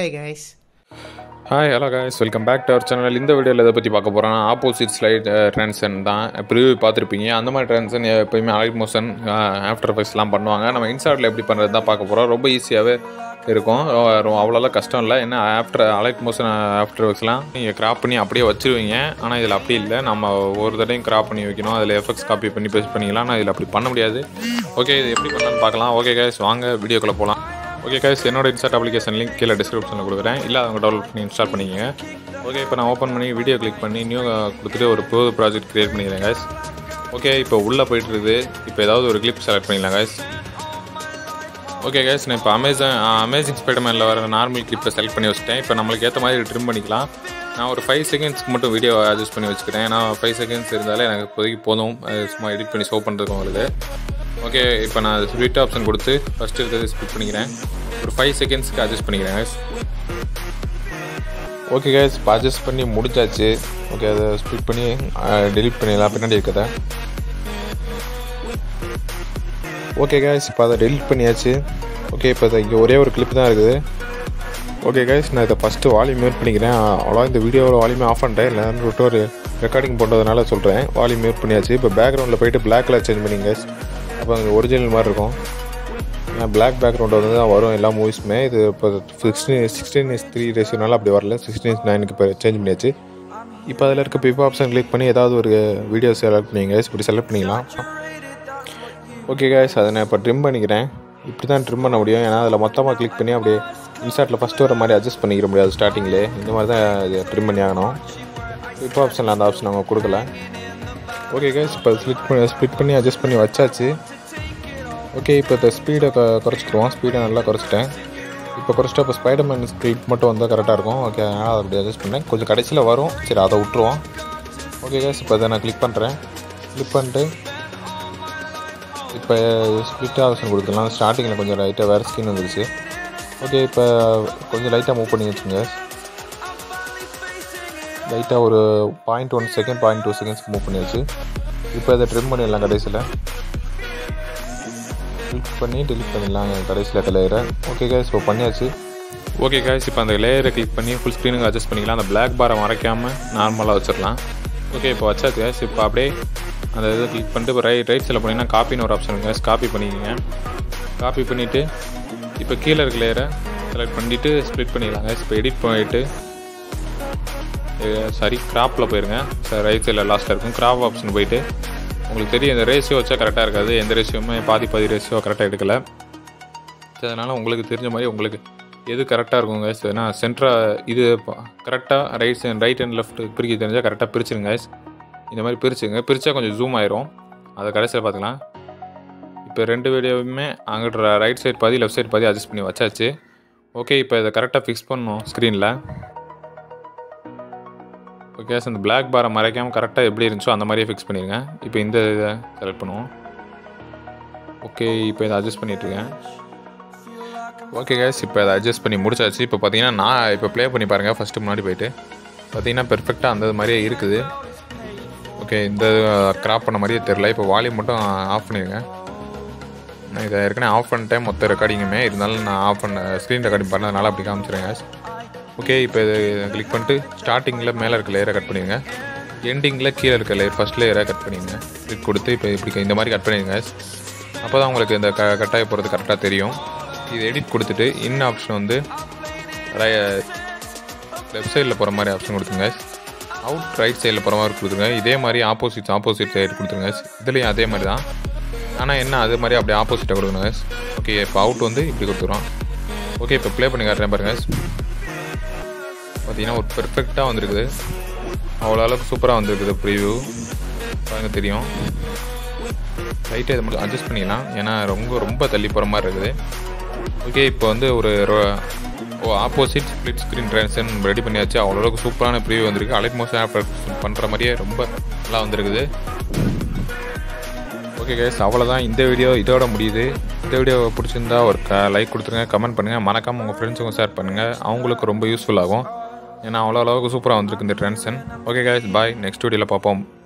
hey guys. Hi hello guys welcome back to our channel இந்த வீடியோவில் எதை பற்றி பார்க்க போகிறோம் ஆப்போசிட் ஸ்லைட் ட்ரான்சன் தான் ப்ரிவியூ பார்த்துருப்பீங்க அந்த மாதிரி ட்ரான்சன் எப்போயுமே அலைட் மோஷன் ஆஃப்டர் எஃபெக்ட்ஸ்லாம் பண்ணுவாங்க நம்ம இன்ஸ்டாட்டில் எப்படி பண்ணுறது தான் பார்க்க போகிறோம் ரொம்ப ஈஸியாகவே இருக்கும் ரொ- அவ்வளோலாம் கஷ்டம் இல்லை என்ன ஆஃப்டர் அலைட் மோஷன் ஆஃப்டர் எஃபெக்ட்ஸ்லாம் நீங்கள் கிராப் பண்ணி அப்படியே வச்சிருவீங்க ஆனால் இதில் அப்படி இல்லை நம்ம ஒரு தடையும் கிராப் பண்ணி வைக்கணும் அதில் எஃபெக்ட்ஸ் காப்பி பண்ணி பேஸ்ட் பண்ணிக்கலாம் ஆனால் இதில் அப்படி பண்ண முடியாது ஓகே இது எப்படி பண்ணலாம்னு பார்க்கலாம் ஓகே guys வாங்க வீடியோக்குள்ளே போகலாம் ஓகே guys என்னோட இன்ஸ்டாட் அப்ளிகேஷன் லிங்க் கீழே டிஸ்கிரிப்ஷனில் கொடுக்குறேன் இல்லை அவங்க டவுன்லோட் பண்ணி இன்ஸ்டால் பண்ணிக்கங்க ஓகே இப்போ நான் ஓப்பன் பண்ணி வீடியோ கிளிக் பண்ணி நியூ கொடுத்துட்டு ஒரு புது ப்ராஜெக்ட் க்ரியேட் பண்ணிக்கிறேன் guys ஓகே இப்போ உள்ளே போயிட்டு இருக்குது இப்போ ஏதாவது ஒரு கிளிப் செலக்ட் பண்ணிக்கலாம் guys ஓகே guys நான் இப்போ அமேசான் அமேசிங் ஸ்பைடர்மேனில் வர நார்மல் கிளிப்பை செலக்ட் பண்ணி வச்சுட்டேன் இப்போ நம்மளுக்கு ஏற்ற மாதிரி ட்ரிம் பண்ணிக்கலாம் நான் ஒரு ஃபைவ் செகண்ட்ஸ்க்கு மட்டும் வீடியோ அட்ஜஸ்ட் பண்ணி வச்சுக்கிறேன் ஏன்னா ஃபைவ் செகண்ட்ஸ் இருந்தாலே எனக்கு இப்போதைக்கு போதும் அது சும்மா எடிட் பண்ணி ஷோ பண்ணுறதுக்கு உங்களுக்கு ஓகே இப்போ நான் ஸ்பிளிட் ஆப்ஷன் கொடுத்து ஃபஸ்ட்டு இருக்கிறது ஸ்பிட் பண்ணிக்கிறேன் ஒரு ஃபைவ் செகண்ட்ஸ்க்கு அட்ஜஸ்ட் பண்ணிக்கிறேன் guys ஓகே guys இப்போ அட்ஜஸ்ட் பண்ணி முடிச்சாச்சு ஓகே அதை ஸ்பிட் பண்ணி டெலிட் பண்ணிடலாம் பின்னாடி இருக்கதை ஓகே guys இப்போ அதை டெலிட் பண்ணியாச்சு ஓகே இப்போ இதை இங்கே ஒரே ஒரு கிளிப் தான் இருக்குது ஓகே guys நான் இதை ஃபஸ்ட்டு வால்யூம் மியூட் பண்ணிக்கிறேன் அவ்வளோ இந்த வீடியோவில் வால்யூமே ஆஃப் பண்ணிட்டேன் இல்லை விட்டு ஒரு ரெக்கார்டிங் பண்ணுறதுனால சொல்கிறேன் வால்யூம் மியூட் பண்ணியாச்சு இப்போ பேக்ரவுண்டில் போயிட்டு black கலர் சேஞ்ச் பண்ணிங்க guys அப்போ அங்கே ஒரிஜினல் மாதிரி இருக்கும் ஏன்னா பிளாக் பேக்ரவுண்ட் வந்து தான் வரும் எல்லா மூவிஸுமே இது இப்போ சிக்ஸ்டீன் சிக்ஸ்டீன் இஸ் த்ரீ ரேஷியோனால அப்படி வரல சிக்ஸ்டீன் இஸ் நைனுக்கு இப்போ சேஞ்ச் பண்ணியாச்சு இப்போ அதில் இருக்க பிப் ஆப்ஷன் கிளிக் பண்ணி ஏதாவது ஒரு வீடியோ செலக்ட் பண்ணிங்க இப்படி செலக்ட் பண்ணிக்கலாம் ஓகே guys அதை நான் இப்போ ட்ரிம் பண்ணிக்கிறேன் இப்படி தான் ட்ரிம் பண்ண முடியும் ஏன்னா அதில் மொத்தமாக கிளிக் பண்ணி அப்படியே இன்ஸ்டாட்டில் ஃபஸ்ட்டு வர மாதிரி அட்ஜஸ்ட் பண்ணிக்கிற முடியாது ஸ்டார்டிங்லேயே இந்த மாதிரி தான் இது ட்ரிம் பண்ணி ஆகணும் இப்போ ஆப்ஷனில் அந்த ஆப்ஷன் அவங்க கொடுக்கல ஓகே guys இப்போ ஸ்பிட் பண்ணி ஸ்பிட் பண்ணி அட்ஜஸ்ட் பண்ணி வச்சாச்சு ஓகே இப்போ இந்த ஸ்பீடை க குறைச்சிக்கிடுவோம் ஸ்பீடை நல்லா குறைச்சிட்டேன் இப்போ குறைச்சிட்டா இப்போ ஸ்பைடர்மேன் ஸ்கிரிப்ட் மட்டும் வந்தால் கரெக்டாக இருக்கும் ஓகே அதனால் அதை அப்படி அட்ஜஸ்ட் பண்ணேன் கொஞ்சம் கடைசியில் வரும் சரி அதை விட்ருவோம் ஓகே guys இப்போ அதை நான் கிளிக் பண்ணுறேன் கிளிக் பண்ணிட்டு இப்போ ஸ்பிளிட் ஆப்ஷன் கொடுத்துக்கலாம் ஸ்டார்டிங்கில் கொஞ்சம் லைட்டாக வேறு ஸ்கின் வந்துருச்சு ஓகே இப்போ கொஞ்சம் லைட்டாக மூவ் பண்ணி வச்சுங்க லைட்டாக ஒரு point one second point two செகண்ட்ஸ்க்கு மூவ் பண்ணியாச்சு இப்போ அதை ட்ரிம் பண்ணிடலாம் கடைசியில் கிளிக் பண்ணி டெலிட் பண்ணிடலாம் கடைசியில் லேயரை ஓகே கேஸ் இப்போ பண்ணியாச்சு ஓகே கேஸ் இப்போ அந்த லேயரை கிளிக் பண்ணி ஃபுல் ஸ்க்ரீனுக்கு அட்ஜஸ்ட் பண்ணிக்கலாம் அந்த பிளாக் பாரை மறைக்காமல் நார்மலாக வச்சிடலாம் ஓகே இப்போ வச்சாச்சு கேஸ் இப்போ அப்படியே அந்த இதை கிளிக் பண்ணிட்டு இப்போ ரைட் ரைட் சைடில் போனீங்கன்னா காப்பின்னு ஒரு ஆப்ஷன் கேஸ் காப்பி பண்ணிக்கோங்க காப்பி பண்ணிவிட்டு இப்போ கீழே இருக்க லேயரை செலக்ட் பண்ணிவிட்டு ஸ்ப்ளிட் பண்ணிடலாம் கேஸ் இப்போ எடிட் பண்ணிவிட்டு சாரி கிராப்பில் போயிருங்க சார் ரைட் சைடில் லாஸ்ட்டில் இருக்கும் கிராப் ஆப்ஷன் போயிட்டு உங்களுக்கு தெரியும் இந்த ரேஷியோ வச்சா கரெக்டாக இருக்காது எந்த ரேஷியோவுமே பாதி பாதி ரேஷியோ கரெக்டாக எடுக்கல So, அதனால் உங்களுக்கு தெரிஞ்ச மாதிரி உங்களுக்கு எது கரெக்டாக இருக்குங்க guys. ஏன்னா சென்டராக இது கரெக்டாக ரைட் ரைட் அண்ட் லெஃப்ட் பிரிக்க தெரிஞ்சால் கரெக்டாக பிரிச்சுருங்க guys. இந்த மாதிரி பிரிச்சுங்க பிரித்தா கொஞ்சம் ஜூம் ஆயிரும் அதை கடைசியில் பார்த்துக்கலாம் இப்போ ரெண்டு வீடியோவுமே அங்கிட்ட ரைட் சைடு பாதி லெஃப்ட் சைடு பாதி அட்ஜஸ்ட் பண்ணி வச்சாச்சு ஓகே இப்போ இதை கரெக்டாக ஃபிக்ஸ் பண்ணணும் ஸ்க்ரீனில் ஓகே அந்த பிளாக் பாரை மறைக்காமல் கரெக்டாக எப்படி இருந்துச்சோ அந்த மாதிரியே ஃபிக்ஸ் பண்ணிடுங்க இப்போ இந்த இதை செலக்ட் பண்ணுவோம் ஓகே இப்போ இதை அட்ஜஸ்ட் பண்ணிகிட்ருக்கேன் ஓகே கேஸ் இப்போ அதை அட்ஜஸ்ட் பண்ணி முடிச்சாச்சு இப்போ பார்த்தீங்கன்னா நான் இப்போ ப்ளே பண்ணி பாருங்கள் ஃபஸ்ட்டு முன்னாடி போயிட்டு பார்த்தீங்கன்னா பெர்ஃபெக்டாக அந்த மாதிரியே இருக்குது ஓகே இந்த கிராப் பண்ண மாதிரியே தெரில இப்போ வால்யூம் மட்டும் ஆஃப் பண்ணிடுங்க நான் இதை ஏற்கனவே ஆஃப் பண்ணிட்டேன் மொத்த ரெக்கார்டிங்குமே இருந்தாலும் நான் ஆஃப் பண்ண ஸ்க்ரீன் ரெக்கார்டிங் பண்ணதுனால அப்படி காமிச்சிருங்க guys. ஓகே இப்போ இது கிளிக் பண்ணிட்டு ஸ்டார்டிங்கில் மேலே இருக்க லேயரை கட் பண்ணிடுங்க எண்டிங்கில் கீழே இருக்க லேயர் ஃபஸ்ட் லேயரை கட் பண்ணிடுங்க கிளிக் கொடுத்து இப்போ இப்படி இந்த மாதிரி கட் பண்ணிடுங்க அப்போ தான் உங்களுக்கு இந்த க கட்டாய போகிறது கரெக்டாக தெரியும் இது எடிட் கொடுத்துட்டு இன் ஆப்ஷன் வந்து லெஃப்ட் சைடில் போகிற மாதிரி ஆப்ஷன் கொடுத்துருங்க அவுட் ரைட் சைடில் போகிற மாதிரி கொடுத்துருங்க இதே மாதிரி ஆப்போசிட் ஆப்போசிட் சைடு கொடுத்துருங்க இதுலேயும் அதே மாதிரி தான் ஆனால் என்ன அதே மாதிரி அப்படியே ஆப்போசிட்டாக கொடுக்கணும் guys. ஓகே இப்போ அவுட் வந்து இப்படி கொடுத்துருவோம் ஓகே இப்போ ப்ளே பண்ணி காட்டுறேன் பாருங்க guys. பார்த்தீங்கன்னா ஒரு பெர்ஃபெக்டாக வந்திருக்குது அவ்வளோ அளவுக்கு சூப்பராக வந்திருக்குது ப்ரிவ்யூ பாருங்க தெரியும் லைட்டாக இதை மட்டும் அட்ஜஸ்ட் பண்ணிக்கலாம் ஏன்னா ரொம்ப ரொம்ப தள்ளி போகிற மாதிரி இருக்குது ஓகே இப்போ வந்து ஒரு ரொ- ஓ opposite split screen transition ready பண்ணியாச்சு அவ்வளோ அளவுக்கு சூப்பரான ப்ரிவ்யூ வந்திருக்கு அலைட் மோஷன் பண்ணுற மாதிரியே ரொம்ப நல்லா வந்திருக்குது ஓகே கேஸ் அவ்வளோதான் இந்த வீடியோ இதோட முடியுது இந்த வீடியோ பிடிச்சிருந்தா ஒரு க லைக் கொடுத்துருங்க கமெண்ட் பண்ணுங்கள் மறக்காமல் உங்கள் ஃப்ரெண்ட்ஸுக்கும் ஷேர் பண்ணுங்கள் அவங்களுக்கு ரொம்ப யூஸ்ஃபுல் ஆகும் ஏன்னா அவ்வளோ அளவுக்கு சூப்பராக வந்திருக்கு இந்த transition okay guys bye next வீடியோவில் பார்ப்போம்